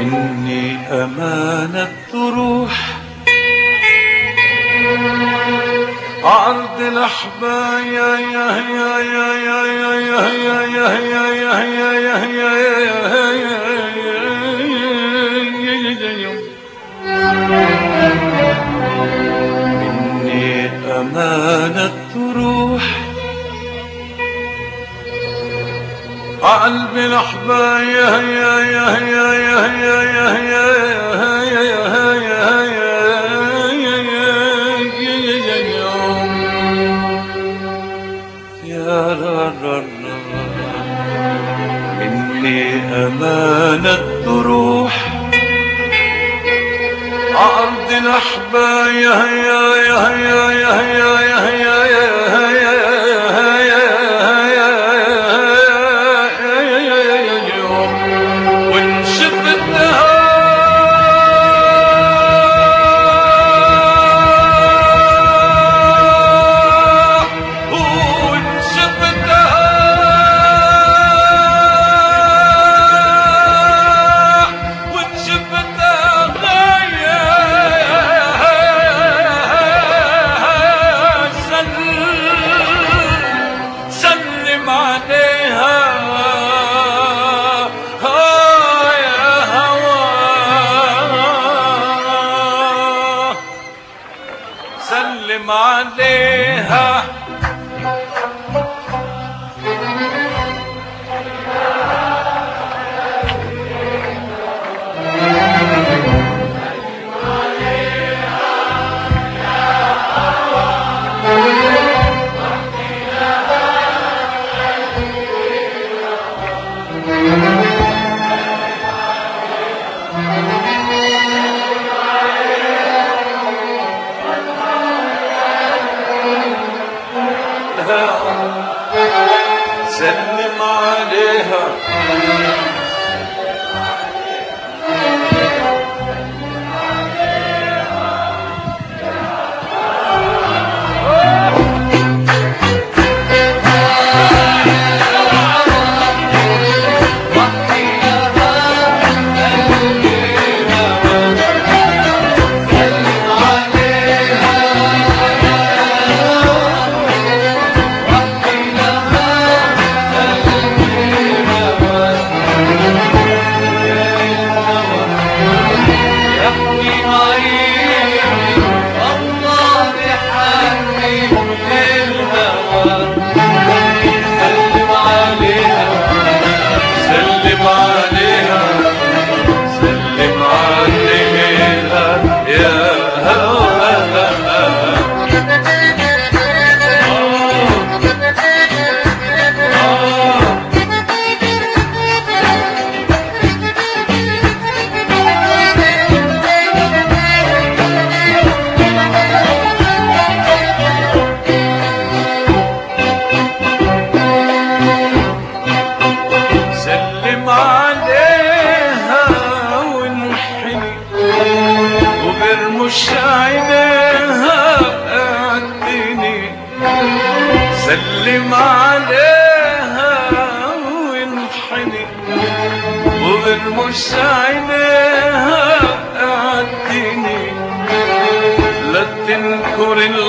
مني أمانة تروح عرض الأحبايا يا يا يا يا يا يا يا يا يا يا يا يا مني أمانة تروح قلب الأحبايا يا يا يا يا يا يا يا مني أمانة تروح عرض الأحبايا يا يا يا يا يا يا يا سلم عليها ها يا هوى سلم عليها سلم عليها سلم عليها سلم عليها يا هواها سلم عليها وانحني وبرمش عينيها قدني سلم عليها وانحني وبرمش عينيها قدني لا تنكر